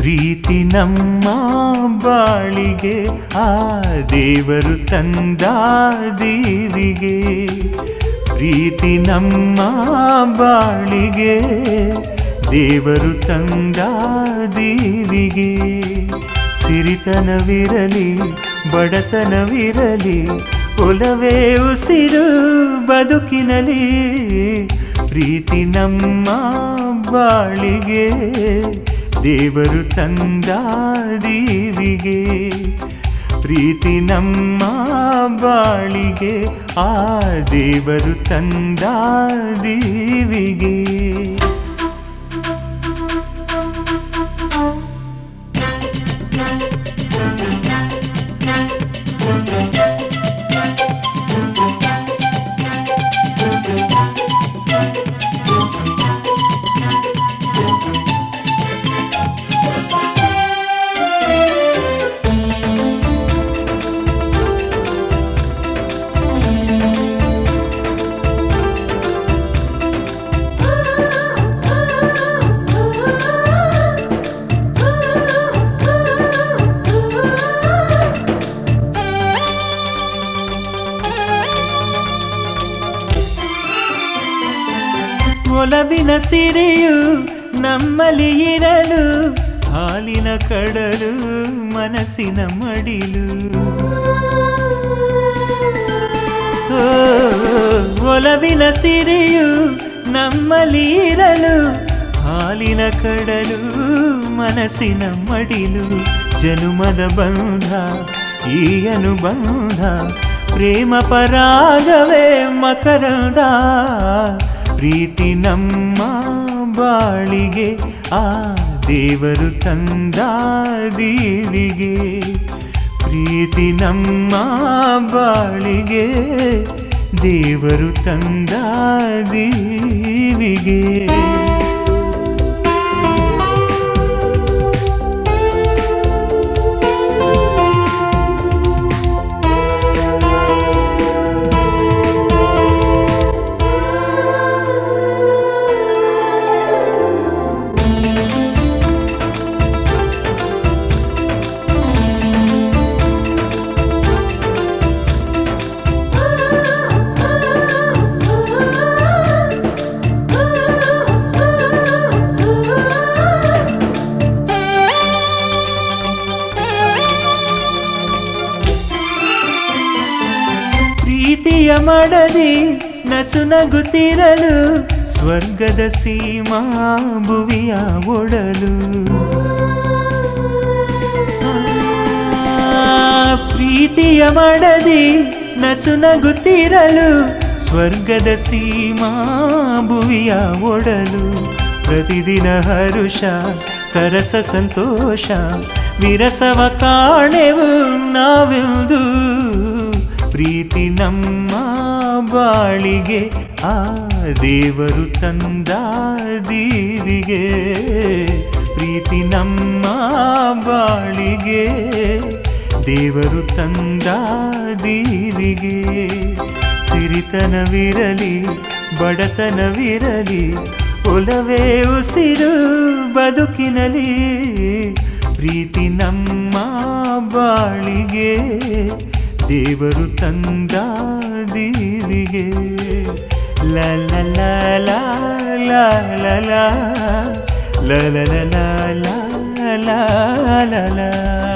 ಪ್ರೀತಿ ನಮ್ಮ ಬಾಳಿಗೆ ಆ ದೇವರು ತಂದ ದೇವಿಗೆ ಪ್ರೀತಿ ನಮ್ಮ ಬಾಳಿಗೆ ದೇವರು ತಂದ ದೇವಿಗೆ ಸಿರಿತನವಿರಲಿ ಬಡತನವಿರಲಿ ಒಲವೇ ಉಸಿರು ಬದುಕಿನಲಿ ಪ್ರೀತಿ ನಮ್ಮ ಬಾಳಿಗೆ ದೇವರು ತಂದ ದೇವಿಗೆ ಪ್ರೀತಿ ನಮ್ಮ ಬಾಳಿಗೆ ಆ ದೇವರು ತಂದ ದೇವಿಗೆ ಒಲವಿನ ಸಿರೆಯು ನಮ್ಮಲ್ಲಿ ಇರಲು ಹಾಲಿನ ಕಡಲು ಮನಸ್ಸಿನ ಮಡಿಲು ಓ, ಒಲವಿನ ಸಿರೆಯು ನಮ್ಮಲ್ಲಿ ಇರಲು ಹಾಲಿನ ಕಡಲು ಮನಸ್ಸಿನ ಮಡಿಲು ಜನುಮದ ಬಂಧ ಈ ಅನುಬಂಧ ಪ್ರೇಮ ಪರಾಗವೇ ಮಕರಂದ ಪ್ರೀತಿ ನಮ್ಮ ಬಾಳಿಗೆ ಆ ದೇವರು ತಂದ ದೇವಿಗೆ ಪ್ರೀತಿ ನಮ್ಮ ಬಾಳಿಗೆ ದೇವರು ತಂದ ದೇವಿಗೆ ಪ್ರೀತಿಯ ಮಡದಿ ನಸು ನಗುತ್ತಿರಲು ಸ್ವರ್ಗದ ಸೀಮಾ ಭುವಿಯ ಒಡಲು ಆ, ಪ್ರೀತಿಯ ಮಡದಿ ನಸು ನಗುತ್ತಿರಲು ಸ್ವರ್ಗದ ಸೀಮಾ ಭುವಿಯ ಒಡಲು ಪ್ರತಿದಿನ ಹರುಷ ಸರಸ ಸಂತೋಷ ವಿರಸವ ಕಾಣೆವು ನಾವೆಂದು ಪ್ರೀತಿ ನಮ್ಮ ಬಾಳಿಗೆ ಆ ದೇವರು ತಂದ ದೇವಿಗೆ ಪ್ರೀತಿ ನಮ್ಮ ಬಾಳಿಗೆ ದೇವರು ತಂದ ದೇವಿಗೆ ಸಿರಿತನವಿರಲಿ ಬಡತನವಿರಲಿ ಒಲವೇ ಉಸಿರು ಬದುಕಿನಲಿ ಪ್ರೀತಿ ನಮ್ಮ ಬಾಳಿಗೆ ದೇವರು ತಂದ ದೇವಿಗೆ ಲ ಲ ಲ ಲ ಲ ಲ ಲ ಲ ಲ ಲ ಲ ಲ ಲ ಲ ಲ